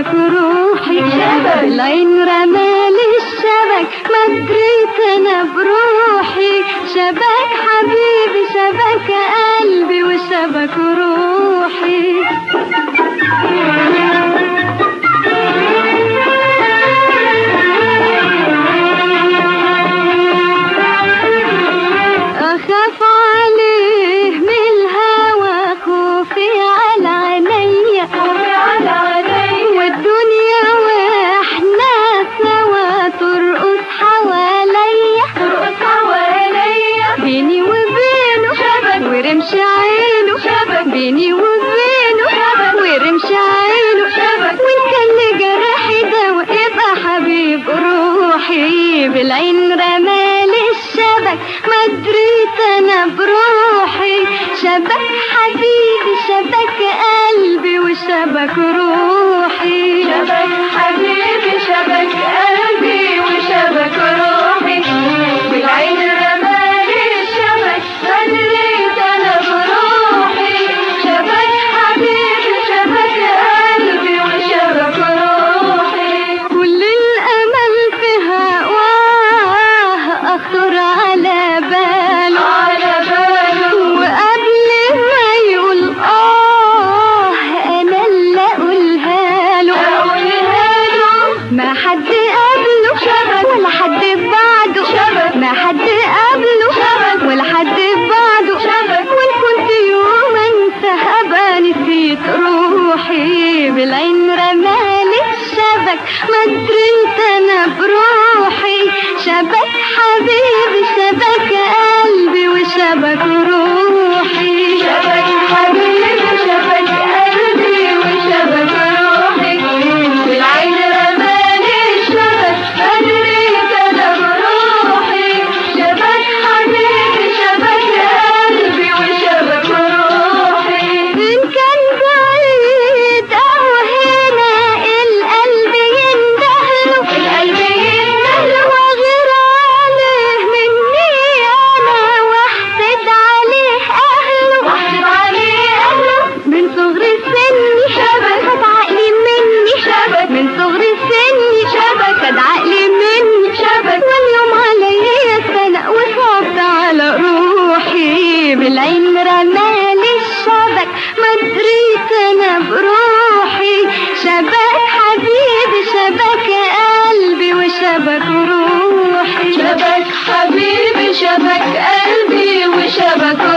شبك روحي العين رمالي الشبك ما دريت انا بروحي شبك حبيبي شبك قلبي وشبك روحي أخاف عليه من الهوى خوفي على عينيا والدنيا واحنا سوا ترقص حواليا بيني وبينه ورمش عينه بيني وبينه ورمش عينه وان كان لجرحي ده يبقى حبيب روحي بالعين رمالي الشبك ما دريت انا بروحي شبك حبيبي شبك قلبي وشبك روحي شبك حبيبي شبك قلبي وشبك روحي بالعين رمالي الشبك بدريت انا بروحي شبك حبيبي شبك قلبي وشبك روحي كل الامل في هواه اخطر على باله على باله وقبل ما يقول اه انا اللي اقولها له اقولها له ما حد قبله شبك. ولا حد بعده شبك. ما حد قبله شبك. ولا حد بعده شبك. وان كنت يوم انسى هبقى نسيت روحي بالعين رمالي الشبك ما دريت انا بروحي شبك حبيبي شبك قلبي وشبك روحي شبك حبيبي شبك قلبي وشبك روحي بالعين رماني الشبك بدريت انا بروحي شبك حبيبي شبك قلبي وشبك روحي إن كان بعيد أو هنا القلب يندهله القلب يندهله. وغير عليه مني أنا واحسد عليه أهله واحسد عليه أهله. من صغر سني شبك. خد عقلي مني شبك. من صغر سني شبك. خد عقلي مني شبك. واليوم عليا سنة وصعبت على روحي بالعين رمالي الشبك ما دريت انا بروحي شبك حبيبي شبك قلبي وشبك روحي شبك حبيبي شبك قلبي وشبك